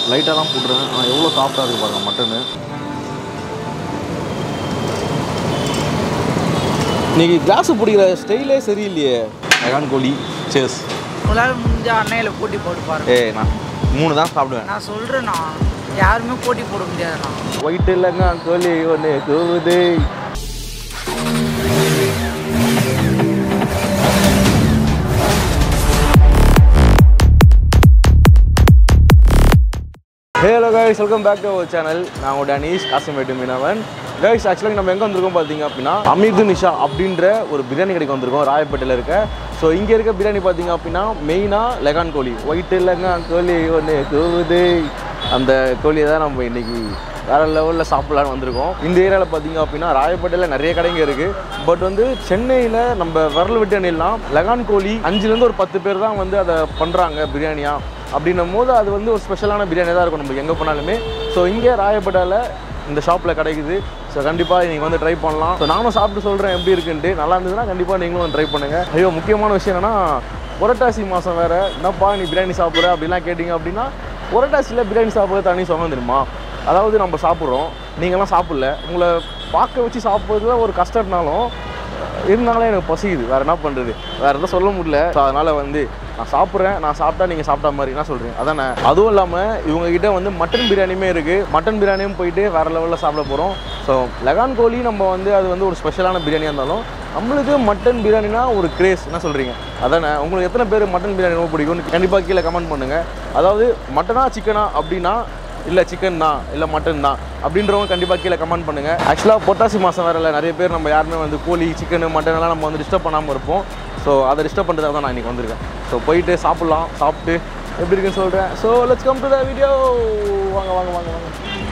லைட்டாக தான் போட்டுறேன் ஆனால் எவ்வளோ சாஃப்டாக இருக்குது பாருங்க மட்டனு இன்னைக்கு கிளாஸ் பிடிக்கிற ஸ்டைலே சரியில்லையே மெகான் கோழி சேஸ் உங்களால் முடிஞ்ச அன்னையில போட்டி போட்டு பாருங்க ஏய் நான் மூணு தான் சாப்பிடுவேன் நான் சொல்கிறேண்ணா யாருமே போட்டி போட முடியாதுண்ணா ஒயிட் இல்லைங்க கோழி ஒன்று கூவுது hello guys welcome back to our channel நான் உங்கள் டனீஷ் காசிமேட்டு மீனவன் கைஸ் ஆக்சுவலாக நம்ம எங்கே வந்திருக்கோம் பார்த்தீங்க அப்படின்னா அமீது நிஷா அப்படின்ற ஒரு பிரியாணி கடைக்கு வந்திருக்கோம் ராயப்பேட்டையில் இருக்க ஸோ இங்கே இருக்க பிரியாணி பார்த்தீங்க அப்படின்னா மெயினாக லெகான் கோழி ஒயிட் இல்லைங்க கோழி ஒன்று கூவுது அந்த கோழியை தான் நம்ம இன்னைக்கு வேற லெவலில் சாப்பிட்லான்னு வந்திருக்கோம் இந்த ஏரியாவில் பார்த்தீங்க அப்படின்னா ராயப்பேட்டையில் நிறைய கடைங்க இருக்குது பட் வந்து சென்னையில் நம்ம விரல் விட்டு எண்ணிடலாம் லெகான் கோழி அஞ்சுலேருந்து ஒரு பத்து பேர் தான் வந்து அதை பண்ணுறாங்க பிரியாணியாக அப்படின்னும் போது அது வந்து ஒரு ஸ்பெஷலான பிரியாணி தான் இருக்கும் நம்ம எங்கே போனாலுமே ஸோ இங்கே ராயப்பேட்டையில் இந்த ஷாப்பில் கிடைக்குது ஸோ கண்டிப்பாக நீங்கள் வந்து ட்ரை பண்ணலாம் ஸோ நானும் சாப்பிட்டு சொல்கிறேன் எப்படி இருக்குன்ட்டு நல்லா இருந்ததுன்னா கண்டிப்பாக நீங்களும் ட்ரை பண்ணுங்கள் ஐயோ முக்கியமான விஷயம் என்னன்னா புரட்டாசி மாதம் வேறு என்னப்பா நீ பிரியாணி சாப்பிட்ற அப்படிலாம் கேட்டிங்க அப்படின்னா புரட்டாசியில் பிரியாணி சாப்பிட்றது தனி சொகம் தெரியுமா அதாவது நம்ம சாப்பிட்றோம் நீங்களாம் சாப்பிடல உங்களை பார்க்க வச்சு சாப்பிட்றதுல ஒரு கஷ்டம்னாலும் இருந்தாலும் எனக்கு பசிக்குது வேறு என்ன பண்ணுறது வேறு எதுவும் சொல்ல முடியல ஸோ அதனால் வந்து நான் சாப்பிட்றேன் நான் சாப்பிட்டா நீங்கள் சாப்பிட்ட மாதிரி என்ன சொல்கிறீங்க அதானே அதுவும் இல்லாமல் இவங்ககிட்ட வந்து மட்டன் பிரியாணியுமே இருக்குது மட்டன் பிரியாணியும் போயிட்டு வேறு லெவலில் சாப்பிட போகிறோம் ஸோ லெகான் கோழி நம்ம வந்து அது வந்து ஒரு ஸ்பெஷலான பிரியாணியாக இருந்தாலும் நம்மளுக்கு மட்டன் பிரியாணினா ஒரு கிரேஸ் என்ன சொல்கிறீங்க அதானே உங்களுக்கு எத்தனை பேர் மட்டன் பிரியாணி ரொம்ப பிடிக்கும்னு கண்டிப்பாக கீழே கமெண்ட் பண்ணுங்கள் அதாவது மட்டனா சிக்கனா அப்படின்னா இல்லை சிக்கன் தான் இல்லை மட்டன் தான் அப்படின்றவங்க கண்டிப்பாக கீழே கமெண்ட் பண்ணுங்கள் ஆக்சுவலாக பொட்டாசி மாதம் வேறு இல்லை நிறைய பேர் நம்ம யாருமே வந்து கோழி சிக்கன் மட்டன் எல்லாம் நம்ம வந்து டிஸ்டர்ப் பண்ணாமல் இருப்போம் ஸோ அதை டிஸ்டர்ப் பண்ணுறதுக்காக தான் நான் இன்றைக்கி வந்திருக்கேன் ஸோ போயிட்டு சாப்பிட்லாம் சாப்பிட்டு எப்படி இருக்குன்னு சொல்கிறேன் so let's come to the video வாங்க வாங்க வாங்க வாங்க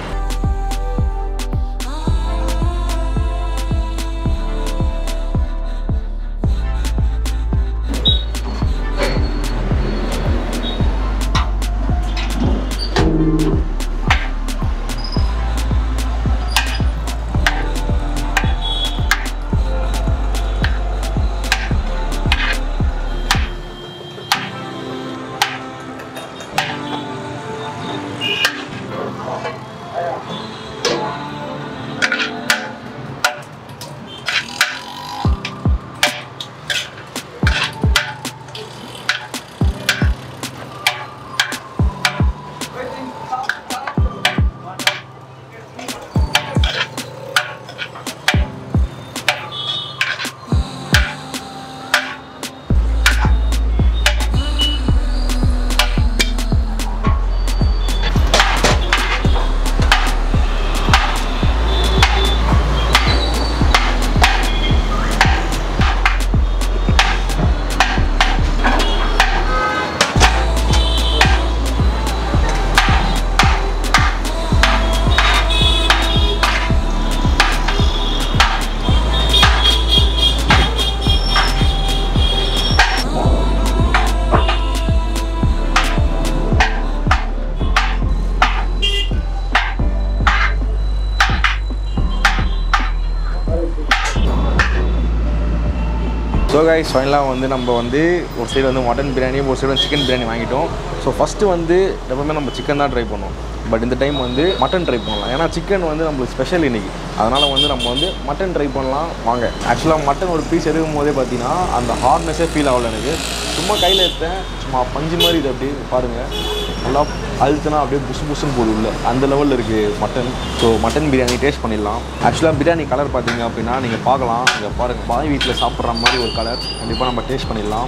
ஸோ கைஸ் ஃபைனலாக வந்து நம்ம வந்து ஒரு சைடு வந்து மட்டன் பிரியாணி ஒரு சைடு வந்து சிக்கன் பிரியாணி வாங்கிட்டோம் ஸோ ஃபஸ்ட்டு வந்து எப்பவுமே நம்ம சிக்கன் தான் ட்ரை பண்ணுவோம் பட் இந்த டைம் வந்து மட்டன் ட்ரை பண்ணலாம் ஏன்னா சிக்கன் வந்து நம்மளுக்கு ஸ்பெஷல் இன்னைக்கு அதனால் வந்து நம்ம வந்து மட்டன் ட்ரை பண்ணலாம் வாங்க ஆக்சுவலாக மட்டன் ஒரு பீஸ் எடுக்கும் போதே பார்த்தீங்கன்னா அந்த ஹார்ட்னஸே ஃபீல் ஆகல எனக்கு சும்மா கையில் எடுத்தேன் சும்மா பஞ்சு மாதிரி இது அப்படியே பாருங்கள் நல்லா அழுத்துனா அப்படியே புசு புசுன்னு போகுது உள்ள அந்த லெவலில் இருக்குது mutton so mutton biryani taste பண்ணிடலாம் ஆக்சுவலாக பிரியாணி கலர் பார்த்தீங்க அப்படின்னா நீங்கள் பார்க்கலாம் இங்கே பாருங்கள் பாய் வீட்டில் சாப்பிட்ற மாதிரி ஒரு கலர் கண்டிப்பாக நம்ம டேஸ்ட் பண்ணிடலாம்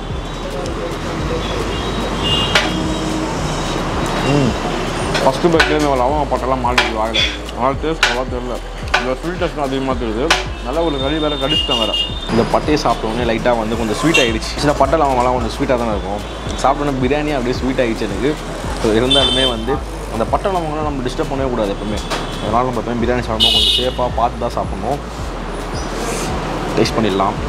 ம் ஃபஸ்ட்டு பைக்லேருந்து லவங்க பட்டெல்லாம் மாட்டிடுது வாயில் அதனால் டேஸ்ட் நல்லா தெரியல இந்த ஸ்வீட் டேஸ்ட் அதிகமாக தெரியுது நல்லா ஒரு கறி வேறு கடிச்சிட்டேன் வேறு இந்த பட்டையை சாப்பிட்டோன்னே லைட்டாக வந்து கொஞ்சம் ஸ்வீட் ஆகிடுச்சு சில பட்டை லவங்கெல்லாம் கொஞ்சம் ஸ்வீட்டாக தானே இருக்கும் சாப்பிட்டோன்னே பிரியாணி அப்படியே ஸ்வீட் ஆகிடுச்சு எனக்கு ஸோ இருந்தாலுமே வந்து அந்த பட்டை லவங்கெல்லாம் நம்ம டிஸ்டர்ப் பண்ணவே கூடாது எப்பவுமே அதனால் நம்ம எப்பவுமே பிரியாணி சாப்பிடும்போது கொஞ்சம் சேஃபாக பார்த்து தான் சாப்பிட்ணும் டேஸ்ட் பண்ணிடலாம்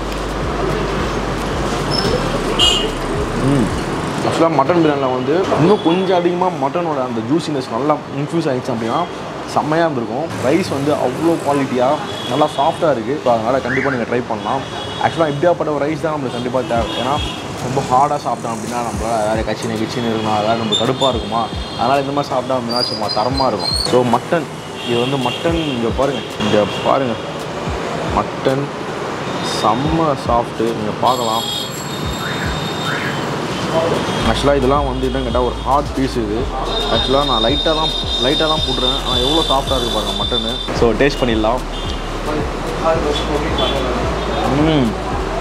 ம் ஆக்சுவலாக மட்டன் பிரியாணியில் வந்து இன்னும் கொஞ்சம் அதிகமாக மட்டனோட அந்த ஜூசினஸ் நல்லா இன்ஃப்யூஸ் ஆகிடுச்சு அப்படின்னா செம்மையாக இருந்திருக்கும் ரைஸ் வந்து அவ்வளோ குவாலிட்டியாக நல்லா சாஃப்டாக இருக்குது ஸோ அதனால் கண்டிப்பாக நீங்கள் ட்ரை பண்ணலாம் ஆக்சுவலாக இப்படியாப்பட்ட ஒரு ரைஸ் தான் நம்மளுக்கு கண்டிப்பாக தேவை ஏன்னா ரொம்ப ஹார்டாக சாப்பிட்டோம் அப்படின்னா நம்மளால் வேறு கச்சினு கிச்சின்னு இருக்கணும் அதாவது நம்ம கடுப்பாக இருக்குமா அதனால் இந்த மாதிரி சாப்பிட்டோம் அப்படின்னா சும்மா தரமாக இருக்கும் ஸோ மட்டன் இது வந்து மட்டன் இங்கே பாருங்கள் இங்கே பாருங்கள் மட்டன் செம்ம சாஃப்ட்டு நீங்கள் பார்க்கலாம் ஆக்சுவலாக இதெல்லாம் வந்து என்ன கேட்டால் ஒரு ஹார்ட் பீஸ் இது ஆக்சுவலாக நான் லைட்டாக தான் லைட்டாக தான் போட்டுறேன் ஆனால் எவ்வளோ சாஃப்டாக இருக்குது பாருங்கள் மட்டனு ஸோ டேஸ்ட் பண்ணிடலாம் ம்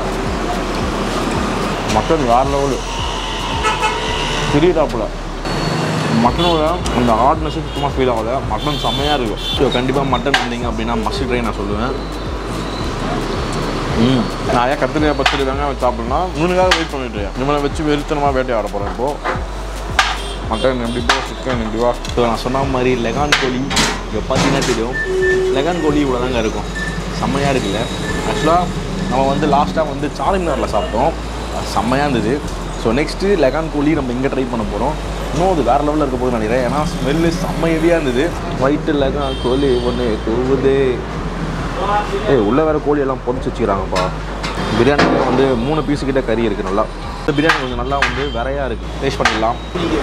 மட்டன் வேறு லெவலு திடீராப்பில் மட்டனோட அந்த ஹார்ட்னஸ் சுத்தமாக ஃபீல் ஆகல மட்டன் செம்மையாக இருக்கும் ஸோ கண்டிப்பாக மட்டன் வந்தீங்க அப்படின்னா மஸ்ட் ட்ரை நான் சொல்லுவேன் ம் நான் ஏன் கத்திரிக்காய் பச்சடி தாங்க வச்சு சாப்பிட்லாம் இவனுக்காக வெயிட் பண்ணிட்டு இவனை வச்சு வெறித்தனமாக வேட்டையாட போகிறேன் இப்போது மட்டன் எப்படி போ சிக்கன் எப்படி வா ஸோ நான் சொன்ன மாதிரி லெகான் கோழி இங்கே பார்த்தீங்கன்னா தெரியும் லெகான் கோழி இவ்வளோ தாங்க இருக்கும் செம்மையாக இருக்குல்ல ஆக்சுவலாக நம்ம வந்து லாஸ்ட்டாக வந்து சார்மினாரில் சாப்பிட்டோம் அது செம்மையாக இருந்தது ஸோ நெக்ஸ்ட்டு லெகான் கோழி நம்ம இங்கே ட்ரை பண்ண போகிறோம் இன்னும் அது வேறு லெவலில் இருக்க போகுதுன்னு நினைக்கிறேன் ஏன்னா ஸ்மெல்லு செம்ம ஹெவியாக இருந்தது ஒயிட்டு லெகான் கோழி ஒன்று கூவுது ஏய் உள்ளே வேறு கோழி எல்லாம் பொரிச்சு வச்சுக்கிறாங்கப்பா பிரியாணியில் வந்து மூணு பீஸு கிட்ட கறி இருக்குது நல்லா இந்த பிரியாணி கொஞ்சம் நல்லா வந்து விரையாக இருக்குது டேஸ்ட் பண்ணிடலாம்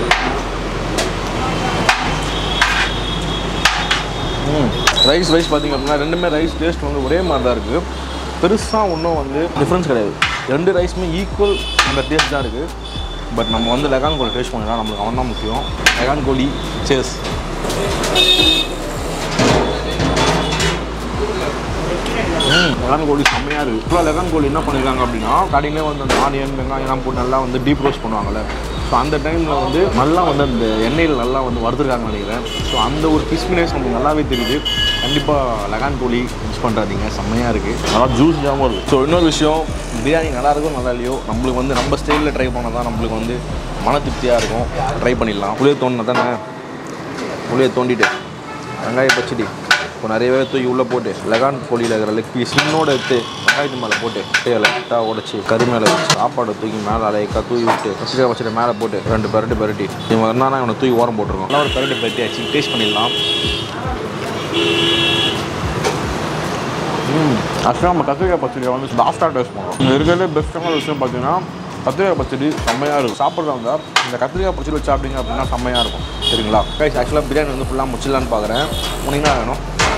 ம் ரைஸ் ரைஸ் பார்த்தீங்க அப்படின்னா ரெண்டுமே ரைஸ் டேஸ்ட் வந்து ஒரே மாதிரி தான் இருக்குது பெருசாக ஒன்றும் வந்து டிஃப்ரென்ஸ் கிடையாது ரெண்டு ரைஸுமே ஈக்குவல் அந்த டேஸ்ட் தான் இருக்குது பட் நம்ம வந்து லெகான் கோழி டேஸ்ட் பண்ணிடலாம் நம்மளுக்கு அவன் தான் முக்கியம் லெகான் கோழி சேஸ் லெகான் கோழி செம்மையாக இருக்குது இப்போ லெகான் கோழி என்ன பண்ணியிருக்காங்க அப்படின்னா கடையிலே வந்து அந்த ஆனியன் வெங்காயம்லாம் போட்டு நல்லா வந்து டீப் ரோஸ்ட் பண்ணுவாங்கல்ல ஸோ அந்த டைமில் வந்து நல்லா வந்து அந்த எண்ணெயில் நல்லா வந்து வறுத்துருக்காங்கன்னு நினைக்கிறேன் ஸோ அந்த ஒரு கிறிஸ்பினஸ் நமக்கு நல்லாவே தெரியுது கண்டிப்பாக லெகான் கோழி மிஸ் பண்ணுறாதீங்க செம்மையாக இருக்குது நல்லா ஜூஸ் ஜாமும் இருக்குது ஸோ இன்னொரு விஷயம் பிரியாணி நல்லா இருக்கும் நல்லா இல்லையோ நம்மளுக்கு வந்து நம்ம ஸ்டைலில் ட்ரை பண்ணால் தான் நம்மளுக்கு வந்து மன திருப்தியாக இருக்கும் ட்ரை பண்ணிடலாம் புளியை தோண்டினா தானே புளியை தோண்டிட்டு வெங்காய பச்சடி இப்போ நிறையவே தூக்கி உள்ளே போட்டு லெகான் கோழியில் இருக்கிற லெக் பீஸ் இன்னோட எடுத்து வெங்காயத்து மேலே போட்டு அப்படியே லைட்டாக உடச்சி கறி மேலே வச்சு சாப்பாடை தூக்கி மேலே அலைக்கா தூக்கி விட்டு கசிக்காய் பச்சடி மேலே போட்டு ரெண்டு பரட்டு பரட்டி இவங்க என்னன்னா இவனை தூக்கி ஓரம் போட்டுருக்கோம் நல்லா ஒரு பரட்டு பரட்டி ஆச்சு டேஸ்ட் பண்ணிடலாம் ம் ஆக்சுவலாக நம்ம கத்திரிக்காய் பச்சடியை வந்து லாஸ்ட்டாக டேஸ்ட் பண்ணுறோம் இங்கே இருக்கிறதுலே பெஸ்ட்டான விஷயம் பார்த்தீங்கன்னா கத்திரிக்காய் பச்சடி செம்மையாக இருக்கும் சாப்பிட்றவங்க இந்த கத்திரிக்காய் பச்சடி வச்சு சாப்பிட்டீங்க அப்படின்னா செம்மையாக இருக்கும் சரிங்களா கைஸ் ஆக்சுவலாக பிரியாணி வந்து ஃபுல்லாக முடிச்சிடலான்னு பார்க்குறேன் உனக்கு என்ன வேணும்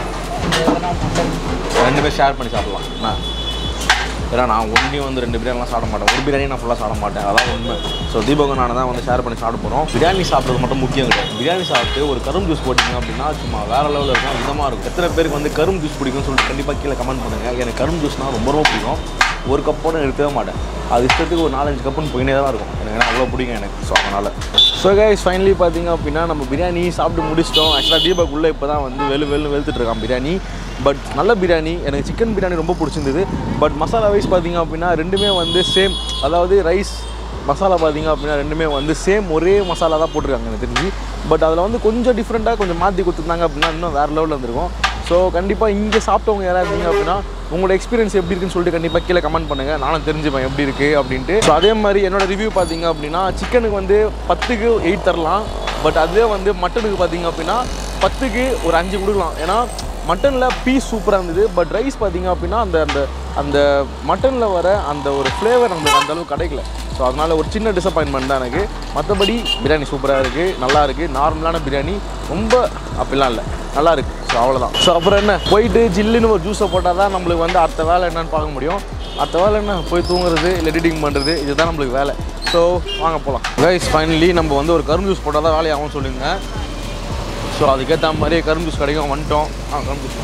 ரெண்டு பேர் ஷேர் பண்ணி சாப்பிடலாம் என்ன ஏன்னா நான் ஒன்றி வந்து ரெண்டு பிரியாணிலாம் சாப்பிட மாட்டேன் ஒரு பிரியாணி நான் ஃபுல்லாக சாப்பிட மாட்டேன் அதான் உண்மை ஸோ தீபகம் நான் தான் வந்து ஷேர் பண்ணி சாப்பிட போகிறோம் பிரியாணி சாப்பிட்றது மட்டும் முக்கியம் கிடையாது பிரியாணி சாப்பிட்டு ஒரு கரும் ஜூஸ் போட்டிங்க அப்படின்னா சும்மா வேறு லெவலில் இருக்கும் விதமாக இருக்கும் எத்தனை பேருக்கு வந்து கரும் ஜூஸ் பிடிக்கும்னு சொல்லிட்டு கண்டிப்பாக கீழே கமெண்ட் பண்ணுங்கள் எனக்கு கரும் ஜூஸ்னால் ரொம்ப ரொம்ப பிடிக்கும் ஒரு கப்போட நிறுத்தவே மாட்டேன் அது இஷ்டத்துக்கு ஒரு நாலஞ்சு கப்புன்னு போயினே தான் இருக்கும் எனக்கு ஏன்னா அவ்வளோ பிடிக்கும் எனக்கு ஸோ அதனால் ஸோ கைஸ் ஃபைனலி பார்த்தீங்க அப்படின்னா நம்ம பிரியாணி சாப்பிட்டு முடிச்சிட்டோம் ஆக்சுவலாக தீபக் உள்ளே இப்போ தான் வந்து வெளு வெளு வெளுத்துட்டு இருக்கான் பிரியாணி பட் நல்ல பிரியாணி எனக்கு சிக்கன் பிரியாணி ரொம்ப பிடிச்சிருந்தது பட் மசாலா வைஸ் பார்த்தீங்க அப்படின்னா ரெண்டுமே வந்து சேம் அதாவது ரைஸ் மசாலா பார்த்தீங்க அப்படின்னா ரெண்டுமே வந்து சேம் ஒரே மசாலா தான் போட்டிருக்காங்க எனக்கு தெரிஞ்சு பட் அதில் வந்து கொஞ்சம் டிஃப்ரெண்ட்டாக கொஞ்சம் மாற்றி கொடுத்துருந்தாங்க அப்படின்னா இன்னும் வேறு லெவலில் இருந்திருக்கும் ஸோ கண்டிப்பாக இங்கே சாப்பிட்டவங்க யாராவது இருந்தீங்க அப்படின்னா உங்களோட எக்ஸ்பீரியன்ஸ் எப்படி இருக்குன்னு சொல்லிட்டு கண்டிப்பாக கீழே கமெண்ட் பண்ணுங்கள் நானும் தெரிஞ்சுப்பேன் எப்படி இருக்குது அப்படின்ட்டு ஸோ அதே மாதிரி என்னோட ரிவ்யூ பார்த்தீங்க அப்படின்னா சிக்கனுக்கு வந்து பத்துக்கு எயிட் தரலாம் பட் அதே வந்து மட்டனுக்கு பார்த்தீங்க அப்படின்னா பத்துக்கு ஒரு அஞ்சு கொடுக்கலாம் ஏன்னா மட்டனில் பீஸ் சூப்பராக இருந்தது பட் ரைஸ் பார்த்தீங்க அப்படின்னா அந்த அந்த அந்த மட்டனில் வர அந்த ஒரு ஃப்ளேவர் நம்மளுக்கு அந்த அளவுக்கு கிடைக்கல ஸோ அதனால் ஒரு சின்ன டிசப்பாயின்மெண்ட் தான் எனக்கு மற்றபடி பிரியாணி சூப்பராக இருக்குது நல்லா இருக்குது நார்மலான பிரியாணி ரொம்ப அப்படிலாம் இல்லை நல்லா இருக்குது ஸோ அவ்வளோதான் ஸோ அப்புறம் என்ன போயிட்டு ஜில்லுன்னு ஒரு ஜூஸை போட்டால் தான் நம்மளுக்கு வந்து அடுத்த வேலை என்னன்னு பார்க்க முடியும் அடுத்த வேலை என்ன போய் தூங்குறது இல்லை எடிட்டிங் பண்ணுறது இதுதான் நம்மளுக்கு வேலை ஸோ வாங்க போகலாம் கைஸ் ஃபைனலி நம்ம வந்து ஒரு கரும் ஜூஸ் போட்டால் தான் வேலையாகும் சொல்லுங்க ஸோ அதுக்கேற்ற மாதிரியே கரும் ஜூஸ் கிடைக்கும் வந்துட்டோம் ஆ கரும் ஜூஸ்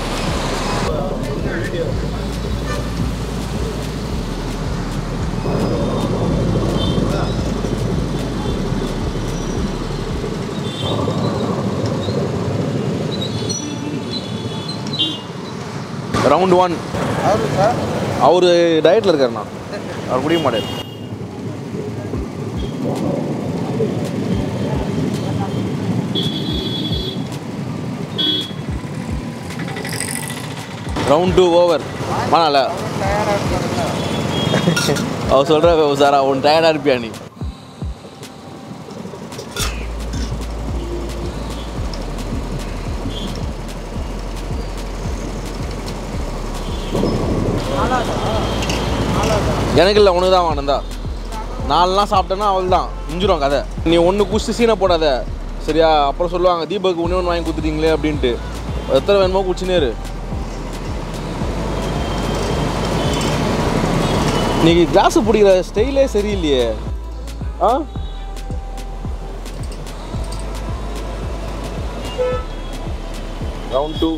ரவுண்ட் ஒன் அவர் டயட்டில் இருக்காருண்ணா அவர் குடிக்க மாட்டார் ரவுண்ட் டூ ஓவர் மானால அவர் சொல்கிற சார் அவன் டயர்டாக இருப்பியா நீ எனக்கு இல்லை உனக்கு தான் வானந்தா நாலுலாம் சாப்பிட்டேன்னா அவள் தான் முடிஞ்சிடும் கதை நீ ஒன்று குடிச்சு சீனை போடாத சரியா அப்புறம் சொல்லுவாங்க தீபக்கு ஒன்று ஒன்று வாங்கி கொடுத்துட்டீங்களே அப்படின்ட்டு எத்தனை வேணுமோ குடிச்சுனே இரு நீங்க கிளாஸ் பிடிக்கிற ஸ்டைலே சரியில்லையே ஆ ரவுண்ட் டூ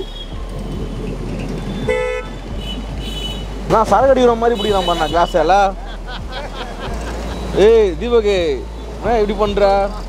நான் சரக்கு அடிக்கிற மாதிரி பிடிக்கிறான் பாரு நான் கிளாஸ் எல்லாம் ஏய் தீபக்கு என்ன இப்படி பண்ற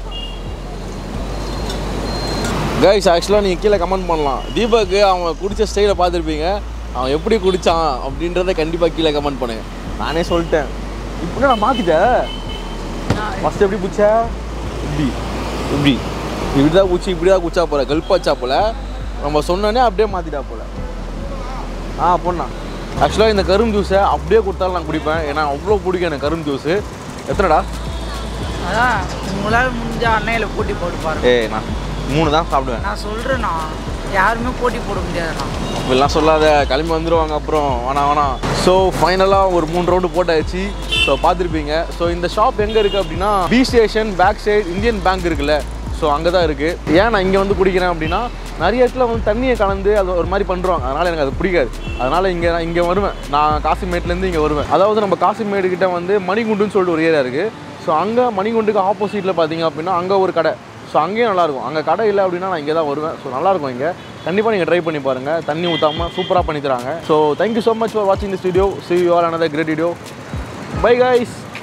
கைஸ் ஆக்சுவலாக நீங்கள் கீழே கமெண்ட் பண்ணலாம் தீபக்கு அவன் குடிச்ச ஸ்டைலை பார்த்துருப்பீங்க அவன் எப்படி குடிச்சான் அப்படின்றத கண்டிப்பாக கீழே கமெண்ட் பண்ணுங்க நானே சொல்லிட்டேன் இப்போ நான் மாற்றிட்டேன் ஃபஸ்ட் எப்படி குச்ச இப்படி இப்படி இப்படி தான் குச்சி இப்படி தான் குச்சா போல கல்பாச்சா போல நம்ம சொன்னோன்னே அப்படியே மாற்றிட்டா போல ஆ பொண்ணா ஆக்சுவலாக இந்த கரும்பு ஜூஸை அப்படியே கொடுத்தாலும் நான் குடிப்பேன் ஏன்னா அவ்வளோ பிடிக்கும் எனக்கு கரும்பு ஜூஸு எத்தனைடா அதான் உங்களால் முடிஞ்ச அன்னையில போட்டி போட்டு பாருங்க ஏய் நான் மூணு தான் சாப்பிடுவேன் நான் சொல்கிறேண்ணா யாருமே போட்டி போட முடியாதுண்ணா அப்படிலாம் சொல்லாத கிளம்பி வந்துருவாங்க அப்புறம் வேணாம் வேணாம் ஸோ ஃபைனலாக ஒரு மூணு ரவுண்டு போட்டாச்சு ஸோ பார்த்துருப்பீங்க ஸோ இந்த ஷாப் எங்கே இருக்குது அப்படின்னா B station back side Indian bank இருக்குல்ல ஸோ அங்கே தான் இருக்குது ஏன் நான் இங்கே வந்து குடிக்கிறேன் அப்படின்னா நிறைய இடத்துல வந்து தண்ணியை கலந்து அது ஒரு மாதிரி பண்ணுறாங்க அதனால் எனக்கு அது பிடிக்காது அதனால் இங்கே நான் இங்கே வருவேன் நான் காசிமேட்லேருந்து இங்கே வருவேன் அதாவது நம்ம காசிமேடு கிட்ட வந்து மணிகுண்டுன்னு சொல்லிட்டு ஒரு ஏரியா இருக்குது ஸோ அங்கே மணிகுண்டுக்கு ஆப்போசிட்டில் பார்த்தீங்க அப்படின்னா அங்கே ஒரு கடை ஸோ அங்கேயும் நல்லாயிருக்கும் அங்கே கடை இல்லை அப்படின்னா நான் இங்கே தான் வருவேன் ஸோ நல்லாயிருக்கும் இங்கே கண்டிப்பாக நீங்கள் ட்ரை பண்ணி பாருங்கள் தண்ணி ஊற்றாமல் சூப்பராக பண்ணி தராங்க so thank you so much for வாட்சிங் this video see you all another great video bye guys